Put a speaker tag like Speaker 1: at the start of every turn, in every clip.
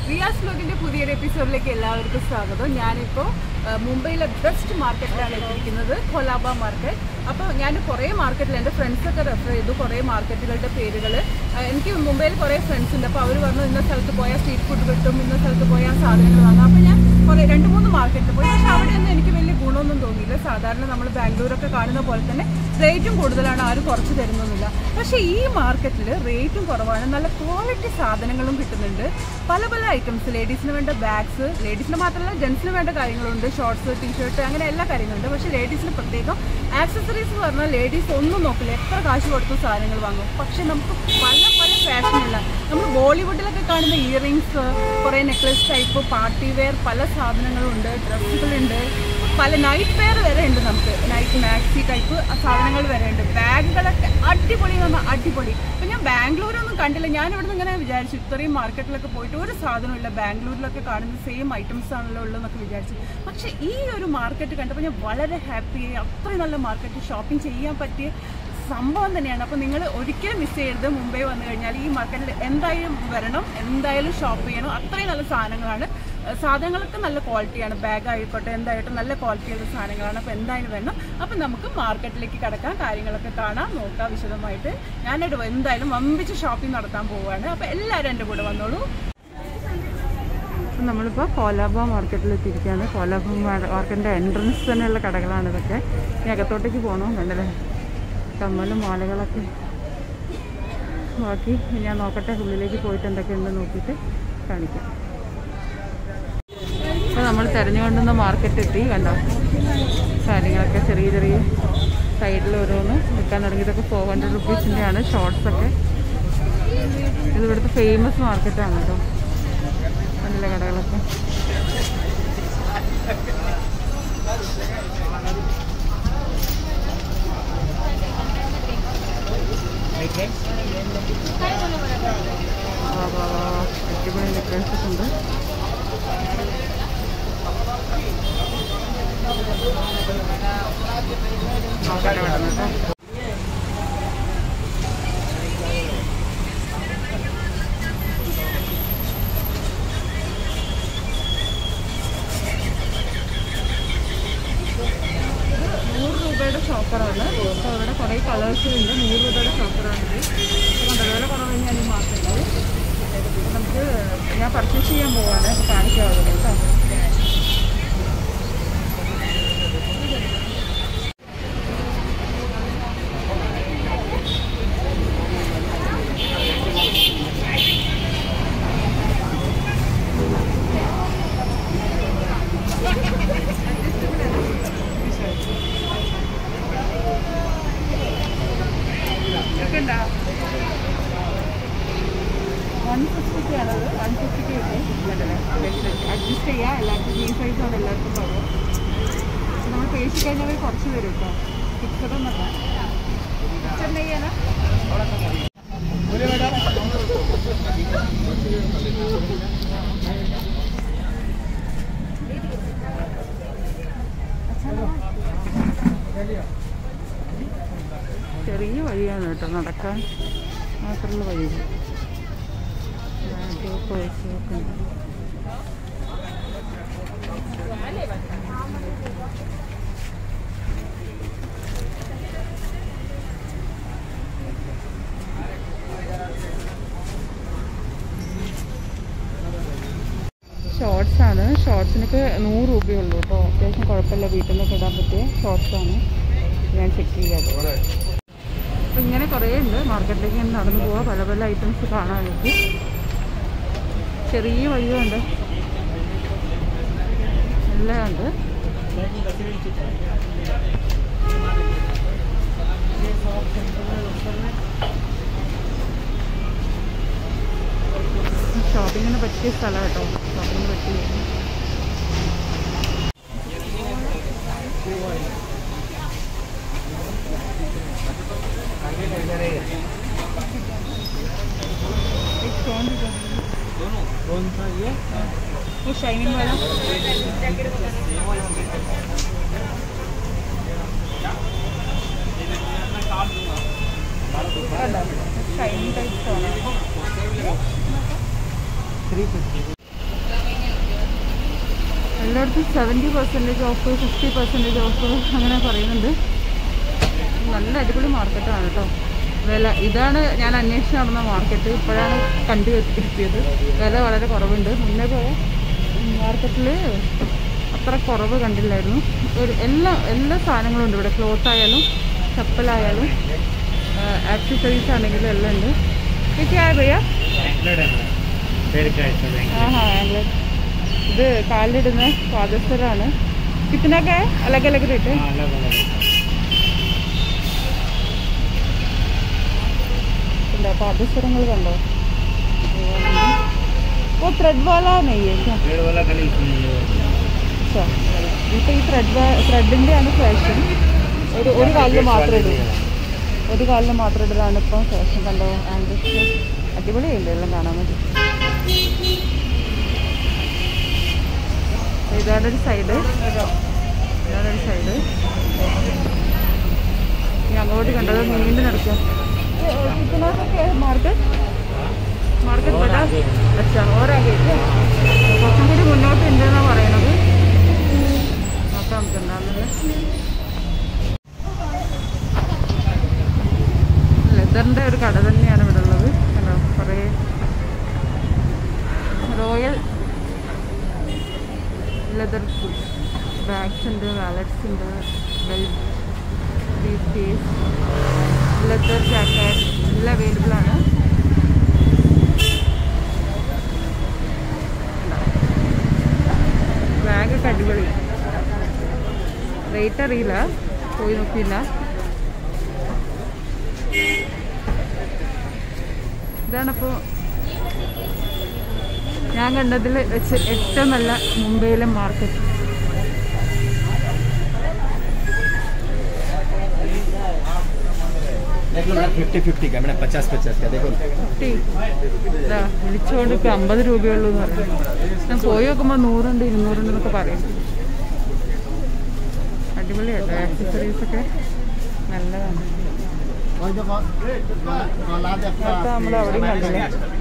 Speaker 1: റിയാസ് വ്ലോഗിന്റെ പുതിയൊരു എപ്പിസോഡിലേക്ക് എല്ലാവർക്കും സ്വാഗതം ഞാനിപ്പോൾ മുംബൈയിലെ ബെസ്റ്റ് മാർക്കറ്റിലാണ് എത്തിയിരിക്കുന്നത് കൊലാബ മാർക്കറ്റ് അപ്പോൾ ഞാൻ കുറേ മാർക്കറ്റിൽ എൻ്റെ ഫ്രണ്ട്സൊക്കെ റെഫർ ചെയ്തു കുറേ മാർക്കറ്റുകളുടെ പേരുകൾ എനിക്ക് മുംബൈയിൽ കുറേ ഫ്രണ്ട്സ് ഉണ്ട് അപ്പോൾ അവർ പറഞ്ഞു ഇന്ന സ്ഥലത്ത് പോയാൽ സ്ട്രീറ്റ് ഫുഡ് കിട്ടും ഇന്ന സ്ഥലത്ത് പോയാൽ സാധനങ്ങൾ വാങ്ങാം അപ്പോൾ ഞാൻ കുറേ രണ്ട് മൂന്ന് മാർക്കറ്റിൽ പോയി പക്ഷേ അവിടെയൊന്നും എനിക്ക് വലിയ ഗുണമൊന്നും തോന്നിയില്ല സാധാരണ നമ്മൾ ബാംഗ്ലൂരൊക്കെ കാണുന്ന പോലെ തന്നെ റേറ്റും കൂടുതലാണ് ആരും കുറച്ച് തരുന്നൊന്നുമില്ല പക്ഷേ ഈ മാർക്കറ്റിൽ റേറ്റും കുറവാണ് നല്ല ക്വാളിറ്റി സാധനങ്ങളും കിട്ടുന്നുണ്ട് പല പല ഐറ്റംസ് ലേഡീസിന് വേണ്ട ബാഗ്സ് ലേഡീസിന് മാത്രമല്ല ജെൻസിന് വേണ്ട കാര്യങ്ങളുണ്ട് ഷോർട്സ് ടീഷർട്ട് അങ്ങനെ എല്ലാ കാര്യങ്ങളുണ്ട് പക്ഷേ ലേഡീസിന് പ്രത്യേകം ആക്സസറീസ് എന്ന് പറഞ്ഞാൽ ലേഡീസ് ഒന്നും നോക്കില്ല എത്ര കാശ് കൊടുത്ത് സാധനങ്ങൾ വാങ്ങും പക്ഷെ നമുക്ക് പല പല ഫാഷനുള്ള നമ്മൾ ബോളിവുഡിലൊക്കെ കാണുന്ന ഇയറിങ്സ് കുറേ നെക്ലസ് ടൈപ്പ് പാർട്ടി വെയർ പല സാധനങ്ങളും ഉണ്ട് ഡ്രസ്സുകളുണ്ട് പല നൈറ്റ് വെയർ വരെ ഉണ്ട് നമുക്ക് നൈറ്റ് മാക്സി ടൈപ്പ് സാധനങ്ങൾ വരെ ഉണ്ട് ബാഗുകളൊക്കെ അടിപൊളി എന്ന് പറഞ്ഞാൽ അടിപൊളി അപ്പം ഞാൻ ബാംഗ്ലൂരൊന്നും കണ്ടില്ല ഞാൻ ഇവിടെ നിന്ന് ഇങ്ങനെ വിചാരിച്ചു ഇത്രയും മാർക്കറ്റിലൊക്കെ പോയിട്ട് ഒരു സാധനമില്ല ബാംഗ്ലൂരിലൊക്കെ കാണുന്ന സെയിം ഐറ്റംസ് ആണല്ലോ ഉള്ളതെന്നൊക്കെ വിചാരിച്ചു പക്ഷേ ഈ ഒരു മാർക്കറ്റ് കണ്ടപ്പോൾ ഞാൻ വളരെ ഹാപ്പിയായി അത്രയും നല്ല മാർക്കറ്റ് ഷോപ്പിംഗ് ചെയ്യാൻ പറ്റിയ സംഭവം തന്നെയാണ് അപ്പോൾ നിങ്ങൾ ഒരിക്കലും മിസ് ചെയ്യരുത് മുംബൈ വന്നു കഴിഞ്ഞാൽ ഈ മാർക്കറ്റിൽ എന്തായാലും വരണം എന്തായാലും ഷോപ്പ് ചെയ്യണം അത്രയും നല്ല സാധനങ്ങളാണ് ഏഹ് സാധനങ്ങളൊക്കെ നല്ല ക്വാളിറ്റിയാണ് ബാഗ് ആയിക്കോട്ടെ എന്തായിട്ട് നല്ല ക്വാളിറ്റിയുള്ള സാധനങ്ങളാണ് അപ്പോൾ എന്തായാലും വരണം അപ്പോൾ നമുക്ക് മാർക്കറ്റിലേക്ക് കിടക്കാം കാര്യങ്ങളൊക്കെ കാണാം നോക്കാം വിശദമായിട്ട് ഞാനായിട്ട് എന്തായാലും വമ്പിച്ച് ഷോപ്പിംഗ് നടത്താൻ പോവുകയാണ് അപ്പോൾ എല്ലാവരും എൻ്റെ കൂടെ വന്നോളൂ നമ്മളിപ്പോൾ കോലാബ മാർക്കറ്റിൽ എത്തിയിരിക്കുകയാണ് കോലാബ മാർക്കറ്റിൻ്റെ എൻട്രൻസ് തന്നെയുള്ള കടകളാണ് ഇതൊക്കെ ഇനി അകത്തോട്ടേക്ക് പോകണം കണ്ടല്ലേ കമ്മലും മാലകളൊക്കെ ബാക്കി ഞാൻ നോക്കട്ടെ ഉള്ളിലേക്ക് പോയിട്ട് എന്തൊക്കെയുണ്ട് നോക്കിയിട്ട് കാണിക്കാം അപ്പോൾ നമ്മൾ തിരഞ്ഞുകൊണ്ടുവന്ന മാർക്കറ്റ് എത്തി കണ്ടോ കാര്യങ്ങളൊക്കെ ചെറിയ ചെറിയ സൈഡിൽ ഓരോന്ന് വിൽക്കാൻ തുടങ്ങിയതൊക്കെ ഫോർ ഹൺഡ്രഡ് റുപ്പീസിൻ്റെ ആണ് ഷോർട്സൊക്കെ ഇത് ഇവിടുത്തെ ഫേമസ് മാർക്കറ്റാണ് കേട്ടോ നല്ല കടകളൊക്കെ വാ, വാ, വാ. അടിപൊളി നെക്ലേസസ് ഉണ്ട് നോക്കട്ടെ ഇവിടെ നിന്ന് കേട്ടോ നൂറ് രൂപയുടെ ഷോപ്പറാണ് അപ്പോൾ അവിടെ കുറേ കളേഴ്സിലുണ്ട് നൂറ് രൂപയുടെ ഷോപ്പറാണിത് അപ്പോൾ വില കുറവ് ഞാൻ ഈ മാർക്കറ്റിൽ അപ്പോൾ നമുക്ക് ഞാൻ പർച്ചേസ് ചെയ്യാൻ പോവാണ് അപ്പോൾ കാണിക്കാവുന്നത് കേട്ടോ ഒക്കെ ഉണ്ടോ വൺ ഫിഫ്റ്റിക്കാണത് വൺ ഫിഫ്റ്റിക്ക് കിട്ടും അഡ്ജസ്റ്റ് ചെയ്യാം എല്ലാവർക്കും ഈ സൈസാണ് എല്ലാവർക്കും പോകും പക്ഷെ നമ്മൾ പേശി കഴിഞ്ഞാൽ അവർ കുറച്ച് തരും കേട്ടോ ഫിക്സഡ് ഒന്നല്ല ഫിക്സഡ് ചെയ്യാനാ ചെറിയ വഴിയാണ് കേട്ടോ നടക്കാൻ മാത്രമുള്ള വഴി പേഴ്സൊക്കെ ഉണ്ട് ഷോർട്സ് ആണ് ഷോർട്സിനൊക്കെ നൂറ് രൂപയുള്ളൂ കേട്ടോ അത്യാവശ്യം കുഴപ്പമില്ല വീട്ടിൽ നിന്നൊക്കെ ഇടാൻ പറ്റിയ ഷോർട്സ് ആണ് ഞാൻ ചെക്ക് ചെയ്യാതെ അപ്പോൾ ഇങ്ങനെ കുറേ ഉണ്ട് മാർക്കറ്റിലേക്ക് ഇങ്ങനെ നടന്നു പോവാം പല പല ഐറ്റംസ് കാണാൻ എനിക്ക് ചെറിയ വഴിയുണ്ട് എല്ലാം ഉണ്ട് ഷോപ്പിങ്ങിന് പറ്റിയ സ്ഥലം കേട്ടോ ഷോപ്പിങ്ങിന് പറ്റിയ ये शाइनिंग वाला ഷൈനിങ് ടൈപ്പ്
Speaker 2: ത്രീ ഫിഫ്റ്റി
Speaker 1: എല്ലായിടത്തും seventy percentage of fifty percentage of അങ്ങനെ പറയുന്നുണ്ട് നല്ല അടിപൊളി മാർക്കറ്റാണ് കേട്ടോ വില ഇതാണ് ഞാൻ അന്വേഷിച്ച് നടന്ന മാർക്കറ്റ് ഇപ്പോഴാണ് കണ്ടു എത്തിയത് വില വളരെ കുറവുണ്ട് മുന്നേ പോയ മാർക്കറ്റിൽ അത്ര കുറവ് കണ്ടില്ലായിരുന്നു ഒരു എല്ലാ എല്ലാ സാധനങ്ങളും ഉണ്ട് ഇവിടെ ക്ലോത്ത് ആയാലും ചപ്പലായാലും ആക്സസറീസ് ആണെങ്കിലും എല്ലാം ഉണ്ട് ഇതൊക്കെ ആയ ഭയ്യ
Speaker 2: एंकलेट है मैडम पैर का ऐसा एंकलेट
Speaker 1: ആ ഹാ ആംഗ്ലർ ഇത് കാലിലിടുന്ന പാദസരാണ് കിത്തനൊക്കെ അലഗ് അലഗ് റേറ്റ്
Speaker 2: हाँ अलग अलग है
Speaker 1: ഉണ്ടോ പാദസരങ്ങൾ കണ്ടോ ഓ ത്രെഡ് വാല നെയ്യേ
Speaker 2: पेड़ वाला खाली इसमें ये वाला।
Speaker 1: ഇപ്പൊ ഈ ത്രെഡ് ത്രെഡിന്റെ ആണ് ഫാഷൻ ഒരു ഒരു കാലിൽ മാത്രമേ ഇടൂ ഒരു കാലിൽ മാത്രം ഇടലാണ് ഇപ്പം ഫാഷൻ കണ്ടോ ആംഗിൾസ് അടിപൊളിയുണ്ട് എല്ലാം കാണാൻ വേണ്ടി ഇതാണൊരു സൈഡ് ഇതാണൊരു സൈഡ് ഇനി അങ്ങോട്ട് കണ്ടത് നീണ്ടു നടക്കാം മാർക്കറ്റ് മാർക്കറ്റ് ബടാ അച്ഛാ ഓരാകെ കുറച്ചും കൂടി മുന്നോട്ട് ഉണ്ടെന്നാണ് പറയണത് നോക്കാം നമുക്ക് എന്താണെന്നുള്ളത് ലെതറിൻ്റെ ഒരു കട തന്നെയാണ് ഇവിടെ ഉള്ളത് കണ്ടോ കുറേ റോയൽ ലെതർ ബാഗ്സ് ഉണ്ട് വാലറ്റ്സ് ഉണ്ട് belt briefcase leather jacket എല്ലാം അവൈലബിൾ ആണ് ബാഗൊക്കെ അടിപൊളി റേറ്റ് അറിയില്ല പോയി നോക്കിയില്ല ഇതാണിപ്പോൾ ഞാൻ കണ്ടതിൽ വെച്ച് ഏറ്റവും നല്ല മുംബൈയിലെ മാർക്കറ്റ്
Speaker 3: देख लो मैडम फिफ्टी फिफ्टी का मैडम पचास पचास का देखो
Speaker 1: ഫിഫ്റ്റി ഇതാ വിളിച്ചുകൊണ്ട് ഇപ്പം അമ്പത് രൂപയുള്ളൂ എന്ന് പറയുന്നത് ഞാൻ പോയി നോക്കുമ്പോൾ നൂറുണ്ട് ഇരുന്നൂറുണ്ട് എന്നൊക്കെ പറയും അടിപൊളിയാട്ടോ ആക്സസറീസ് ഒക്കെ നല്ലതാണ് നേരത്തെ നമ്മൾ അവിടെയും കണ്ടില്ലേ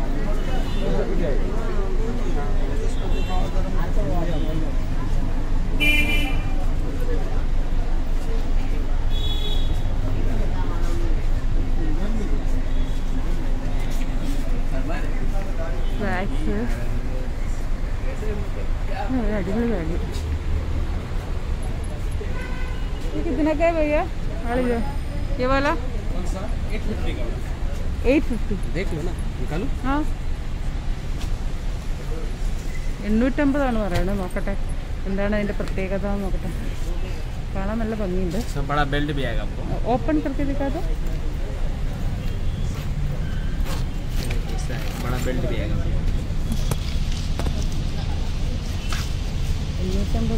Speaker 1: ബാഗ്സ് അടിപൊളി ബാഗ് कितना का है भैया हाँ लीजिए ये वाला एट फिफ्टी
Speaker 3: देख लो ना निकालो
Speaker 1: ആ എണ്ണൂറ്റമ്പതാണ് പറയുന്നത് നോക്കട്ടെ എന്താണ് അതിൻ്റെ പ്രത്യേകത എന്ന് നോക്കട്ടെ കാണാൻ നല്ല ഭംഗിയുണ്ട്
Speaker 3: इसमें बड़ा बेल्ट भी आएगा आपको
Speaker 1: ഓപ്പൺ करके दिखाते
Speaker 3: ऐसा है बड़ा बेल्ट भी आएगा
Speaker 1: എണ്ണൂറ്റമ്പത്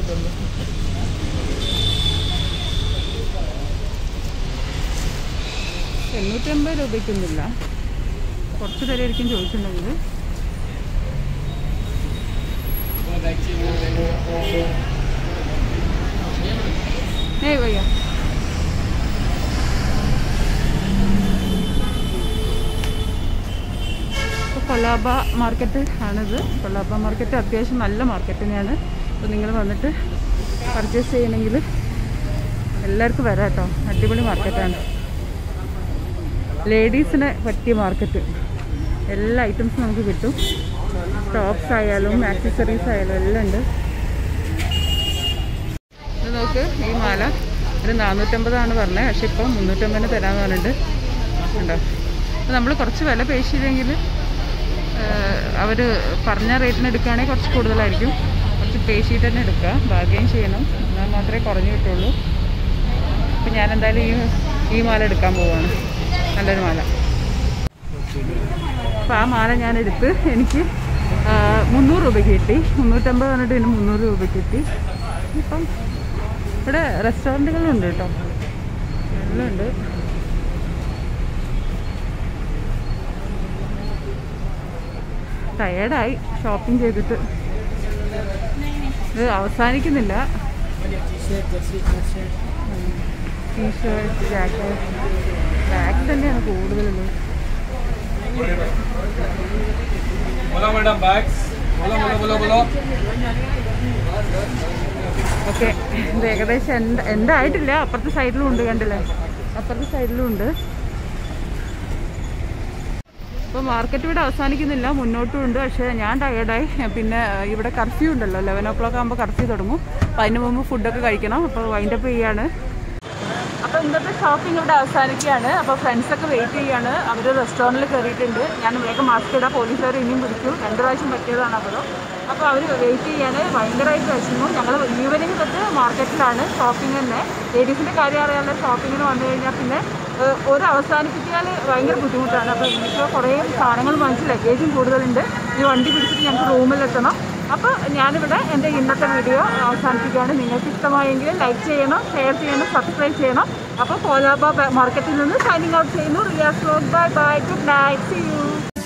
Speaker 1: എണ്ണൂറ്റമ്പത് രൂപയ്ക്കൊന്നുമില്ല കുറച്ച് പേരായിരിക്കും ചോദിച്ചിട്ടുണ്ടെങ്കിൽ ഏയ് വയ്യ ഇപ്പോൾ കൊലാബ മാർക്കറ്റ് ആണിത് കൊലാബ മാർക്കറ്റ് അത്യാവശ്യം നല്ല മാർക്കറ്റ് തന്നെയാണ് അപ്പോൾ നിങ്ങൾ വന്നിട്ട് പർച്ചേസ് ചെയ്യണമെങ്കിൽ എല്ലാവർക്കും വരാം കേട്ടോ അടിപൊളി മാർക്കറ്റാണ് ലേഡീസിന് പറ്റിയ മാർക്കറ്റ് എല്ലാ ഐറ്റംസും നമുക്ക് കിട്ടും ടോപ്സ് ആയാലും ആക്സസറീസ് ആയാലും എല്ലാം ഉണ്ട് ഇത് നോക്ക് ഈ മാല ഒരു നാനൂറ്റമ്പതാണ് പറഞ്ഞത് പക്ഷെ ഇപ്പം മുന്നൂറ്റമ്പതിന് തരാമെന്ന് പറഞ്ഞിട്ട് ഉണ്ടോ അപ്പോൾ നമ്മൾ കുറച്ച് വില പേശിയില്ലെങ്കിൽ അവർ പറഞ്ഞ റേറ്റിന് എടുക്കുകയാണെങ്കിൽ കുറച്ച് കൂടുതലായിരിക്കും കുറച്ച് പേശിയിട്ട് തന്നെ എടുക്കുക ബാർഗെയിൻ ചെയ്യണം എന്നാൽ മാത്രമേ കുറഞ്ഞു കിട്ടുള്ളൂ അപ്പം ഞാൻ എന്തായാലും ഈ ഈ മാല എടുക്കാൻ പോവാണ് നല്ലൊരു മാല അപ്പോൾ ആ മാല ഞാൻ എടുത്ത് എനിക്ക് ആ, മുന്നൂറ് രൂപയ്ക്ക് കിട്ടി മുന്നൂറ്റമ്പത് പറഞ്ഞിട്ട് പിന്നെ മുന്നൂറ് രൂപയ്ക്ക് കിട്ടി ഇപ്പം ഇവിടെ റെസ്റ്റോറൻറ്റുകളുണ്ട് കേട്ടോ എല്ലാം ഉണ്ട് ടയേർഡായി ഷോപ്പിംഗ് ചെയ്തിട്ട് ഇത് അവസാനിക്കുന്നില്ല ടീഷർട്ട് ജാക്കറ്റ് ബാഗ് തന്നെയാണ് കൂടുതലുള്ളത്
Speaker 2: बोलो मैडम बैग्स बोलो बोलो बोलो बोलो
Speaker 1: ഓക്കെ ഇത് ഏകദേശം എൻ്റെ എൻ്റെ ആയിട്ടില്ല അപ്പുറത്തെ സൈഡിലും ഉണ്ട് കണ്ടില്ലേ അപ്പുറത്തെ സൈഡിലും ഉണ്ട് അപ്പോൾ മാർക്കറ്റ് ഇവിടെ അവസാനിക്കുന്നില്ല മുന്നോട്ടും ഉണ്ട് പക്ഷേ ഞാൻ ടയേർഡായി പിന്നെ ഇവിടെ കർഫ്യൂ ഉണ്ടല്ലോ ലെവൻ ഓ ക്ലോക്ക് ആകുമ്പോൾ കർഫ്യൂ തുടങ്ങും അപ്പോൾ അതിന് മുമ്പ് ഫുഡൊക്കെ കഴിക്കണം അപ്പോൾ വൈൻഡപ്പ് ചെയ്യാണ് അപ്പോൾ ഇന്നത്തെ ഷോപ്പിംഗ് ഇവിടെ അവസാനിക്കുകയാണ് അപ്പോൾ ഫ്രണ്ട്സൊക്കെ വെയിറ്റ് ചെയ്യാണ് അവർ റെസ്റ്റോറൻറ്റിൽ കയറിയിട്ടുണ്ട് ഞാൻ വേഗം മാസ്ക് ഇടാം പോലീസുകാർ ഇനിയും പിടിച്ചു രണ്ട് പ്രാവശ്യം പറ്റിയതാണ് അപ്പോൾ അപ്പോൾ അവർ വെയിറ്റ് ചെയ്യാണ് ഭയങ്കരമായിട്ട് വിഷമം ഞങ്ങൾ ഈവനിങ് തൊട്ട് മാർക്കറ്റിലാണ് ഷോപ്പിംഗ് തന്നെ ലേഡീസിൻ്റെ കാര്യം അറിയാമല്ലോ ഷോപ്പിങ്ങിന് വന്നു കഴിഞ്ഞാൽ പിന്നെ ഏഹ്, ഒരു അവസാനിപ്പിച്ചാൽ ഭയങ്കര ബുദ്ധിമുട്ടാണ് അപ്പോൾ എനിക്ക് കുറേ സാധനങ്ങൾ വാങ്ങിച്ച് ലഗേജും കൂടുതലുണ്ട് ഈ വണ്ടി പിടിച്ചിട്ട് ഞങ്ങൾക്ക് റൂമിലെത്തണം അപ്പോൾ ഞാനിവിടെ എൻ്റെ ഇന്നത്തെ വീഡിയോ അവസാനിപ്പിക്കുകയാണ് നിങ്ങൾക്ക് ഇഷ്ടമായെങ്കിൽ ലൈക്ക് ചെയ്യണം ഷെയർ ചെയ്യണം സബ്സ്ക്രൈബ് ചെയ്യണം അപ്പോൾ കോലാബ മാർക്കറ്റിൽ നിന്ന് സൈനിങ് ഔട്ട് ചെയ്യുന്നു Riyas bye bye good night see U